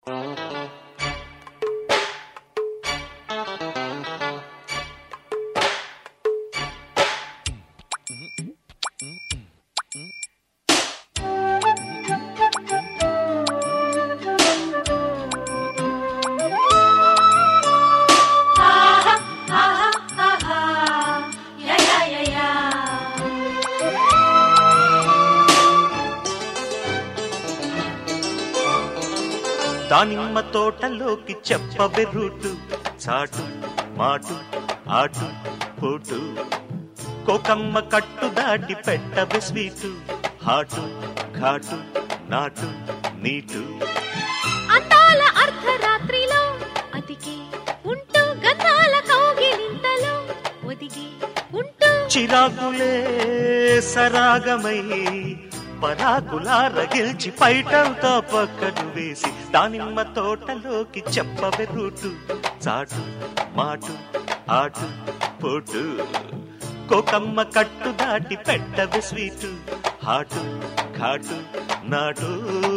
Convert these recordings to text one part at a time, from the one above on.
దానిమ్మ తోటలోకి చెప్పవే రూటు చాటు మాటు ఆటు పోటు కోకమ్మ కట్టు దాటి పెట్టవే స్వీటు హాటు ఘాటు నాటు నీటు అందాల అర్ధరాత్రిలో అతికి ఉంటూ గతాల కౌగిలింతలో ఒదిగి ఉంటూ చిరాకులే సరాగమై పరాకులా రగిల్చి పైటంతా పక్కను వేసి దానిమ్మ తోటలోకి చెప్పవే రూటు చాటు మాటు ఆటు పోటు కోకమ్మ కట్టు దాటి పెట్టవే స్వీటు హాటు ఘాటు నాటు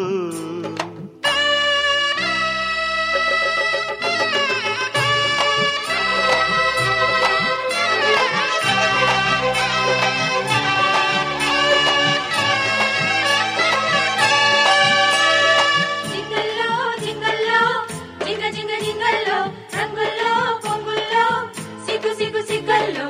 జింగల్లో జింగల్లో జింగ జింగ జింగల్లో రంగుల్లో పొంగుల్లో సిగ్గు సిగ్గు సిగ్గల్లో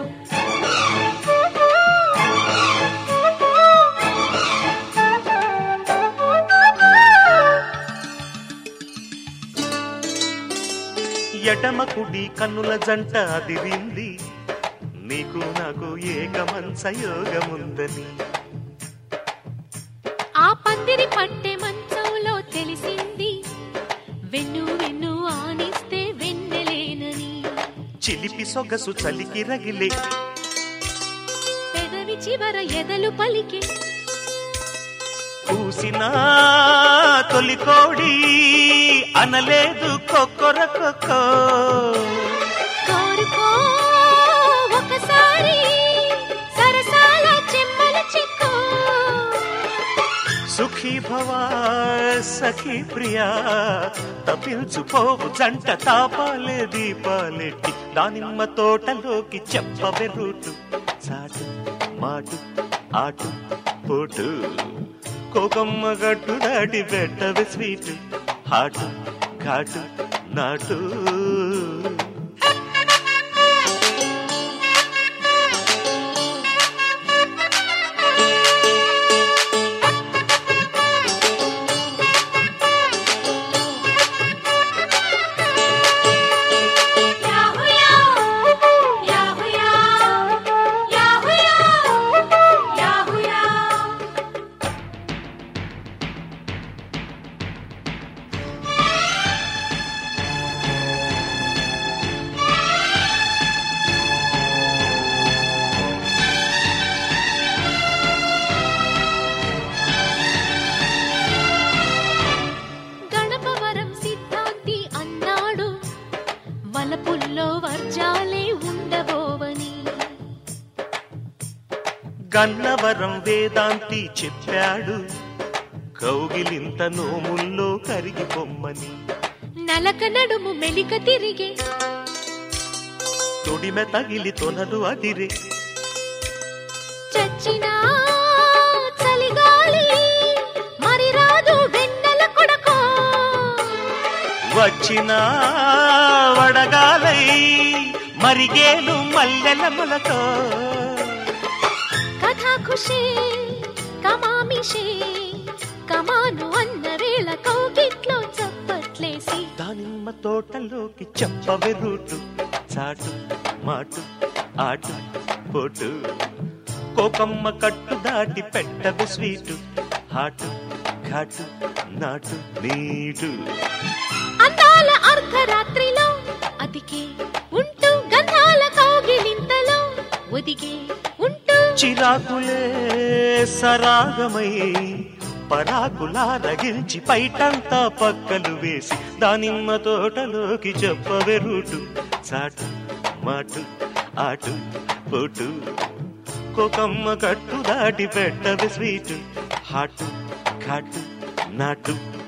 ఎడమ కుడి కన్నుల జంట అదిరింది నీకు నాకు ఏకమంచ యోగముందని ఆ పందిరి పట్టె మంచంలో తెలిసింది వెన్ను వెన్ను ఆనిస్తే వెన్నెలేనని చిలిపి సొగసు చలికి రగిలే పెదవి చివర ఎదలు పలికే కూసిన తొలి కోడి అనలేదు కొక్కొర కొక్కో కోరుకో ఒకసారి సరసాల చెమ్మల చిక్కో సుఖీ భవా సఖీ ప్రియా తప్పించుకోవు జంట తాపాలే దీపాలెట్టి దానిమ్మ తోటలోకి చెప్పవే రూటు చాటు మాటు ఆటు పోటు కోకమ్మ గట్టు దాటి పెట్టవే స్వీటు హాటు ఘాటు నాటు యాహుయా యాహుయా యాహుయా యాహుయా గణపవరం సిద్ధాంతి అన్నాడు వలపుల్లో వర్జాలే ఉండబోవని గన్నవరం వేదాంతి చెప్పాడు కౌగిలింత నోముల్లో కరిగి పొమ్మని నలక నడుము మెలిక తిరిగే తొడిమె తగిలి తొనలు అదిరే చచ్చినా చలిగాలి మరి రాదు వెన్నెల కొడకో వచ్చిన వడగాలై మరిగేలు మల్లెల మొలతో కథా ఖుషే కమామిషే కమాను అన్న వేళ కౌగిట్లో చప్పట్లేసి దానిమ్మ తోటలోకి చెప్పవే రూటు చాటు మాటు ఆటు పోటు కోకమ్మ కట్టు దాటి పెట్టవే స్వీటు హాటు ఘాటు నాటు నీటు అందాల అర్ధరాత్రిలో అతికి ఉంటూ గంధాల కౌగిలింతలో ఒదిగే ఉంటూ చిరాకులే సరాగమై పరాకులా రగిల్చి పైటంతా పక్కలు వేసి దానిమ్మ తోటలోకి చెప్పవే రూటు చాటు మాటు ఆటు పోటు కోకమ్మ కట్టు దాటి పెట్టవే స్వీటు హాటు ఘాటు నాటు